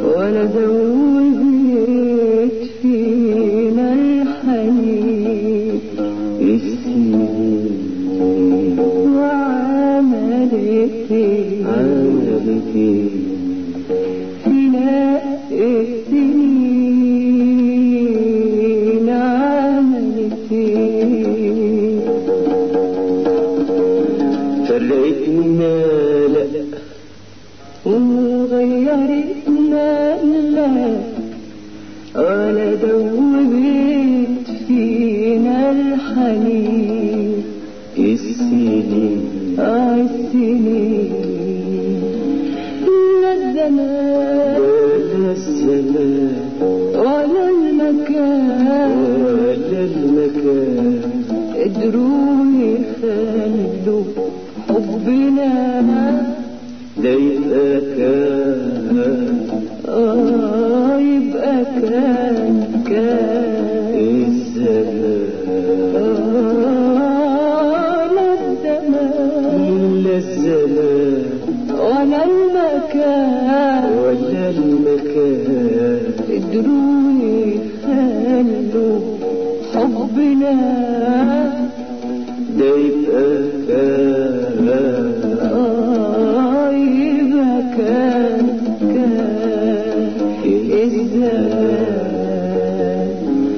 ولا زودت فينا الحنين السنين وعملت إيه عملت إيه فينا السنين عملت إيه فرقتنا لا وغيرتنا لا ولا دوبت فينا الحنين السنين السنين لا الزمان ولا السماء ولا المكان ولا المكان قدروا يخلوا حبنا ده يبقى كان آه يبقى كان كان الزمان آه لا الزمان لا الزمان ولا المكان ولا المكان قدروا يخلوا حبنا ده يبقى كان آه يبقى كان كان الزمان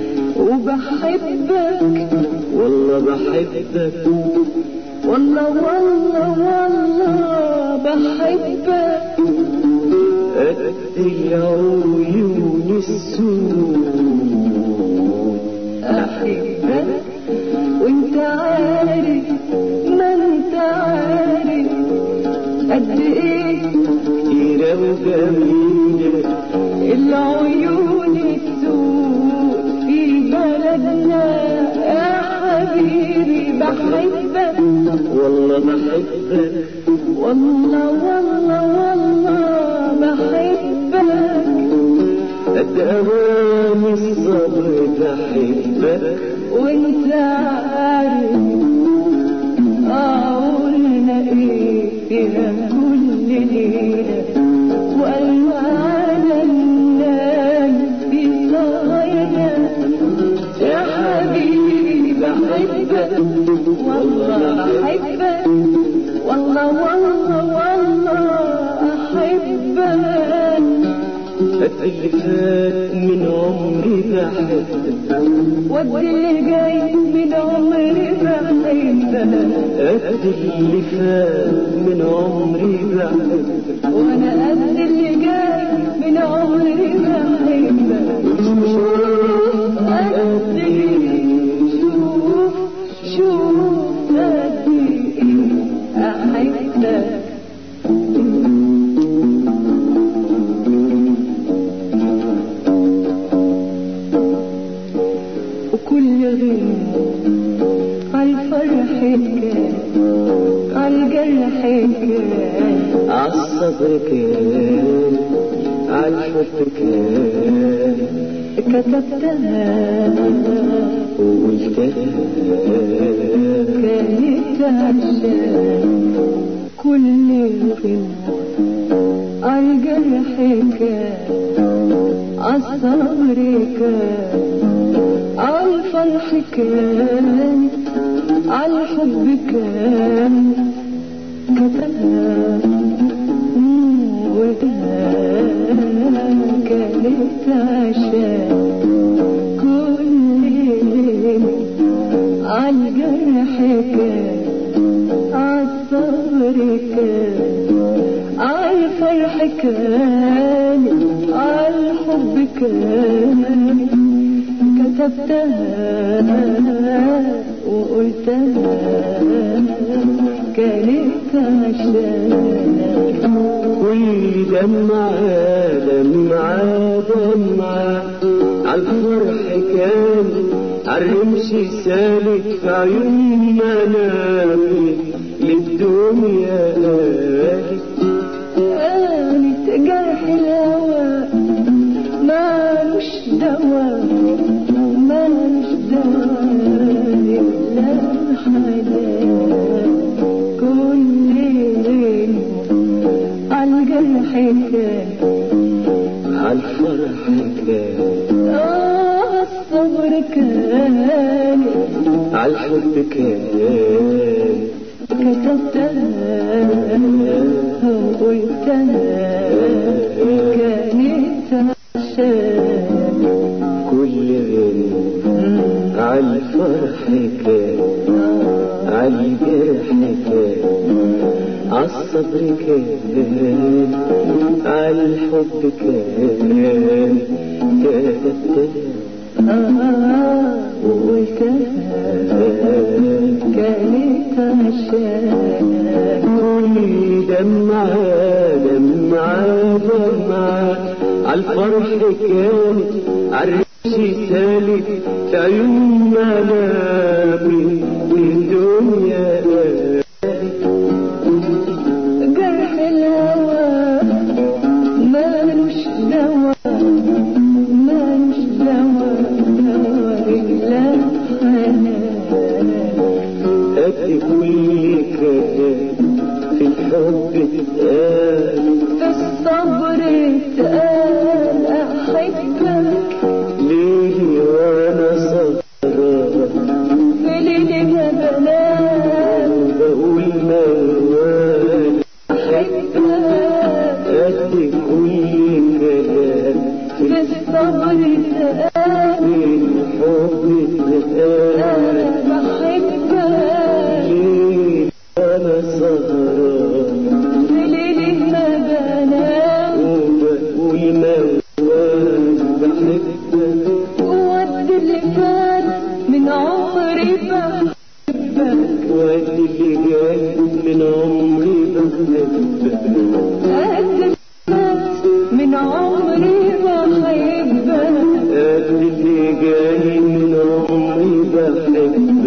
وبحبك والله بحبك والله والله والله بحبك قد العيون السود أحبك وانت عارف ما انت عارف قد ايه كتيرة وجميلة العيون السود في بلدنا يا حبيبي بحبك والله بحبك والله والله والله بحبك قد أوان الصبر بحبك وانت عارف قولنا ايه فيها كل ليلة والوعد الناس في صغيرنا يا حبيبي بحبك والله بحبك والله والله والله أحبك قد اللي فات من عمري بحبك ود اللي جاي من عمري بحبك قد اللي فات من عمري بحبك وانا قد اللي جاي من عمري بحبك شوف قد ايه شوف شوف قد ايه احبك وكل غير عالفرح كان عالجرح كان عالصبر كان عالحب كان كتبتها وقلتها كانت عشان كل غنى عالجرح كان عالصبر كان عالفرح كان عالحب كان كتبها وده كانت عشان كل ليلة عالجرح كان عالصبر كان عالفرح كان عالحب كان كتبتها وقلتها كانت عشان كل دمعة دمعة دمعة عالفرح كان عالرمش سالك في عيون منامي للدنيا قالت قالت جرح الهوى مالوش دواء مالوش دواء إلا الحنان كل ليل عالجرح كان عالفرح كان آه الصبر كان عالحب كان كتبتها وقلتها كانت عشان كل غنى عالفرح كان عالجرح كان عالصبر كان عالحب كان كتبتها آه وقلتها كانت عشان كل دمعة دمعة دمعة عالفرح كان عالرمش سالك في عيوننا من الدنيا جرح الهوى مالوش دوا مالوش دوا دوا إلا حنان قد كل كلام في الحب اتقال في الصبر اتقال أحبك ليلي وانا سهران في ليلها بنام وبقول موال أحبك قد كل كلام في في الصبر اتقال الحب اتقال أنا بحبك ليلي وانا سهران في ليلها بنام وبقول موال بحبك وقت اللي فات من عمري بحبك وقت اللي جاي من عمري بحبك قد اللي فات من عمري بحبك قد اللي جاي من عمري بحبك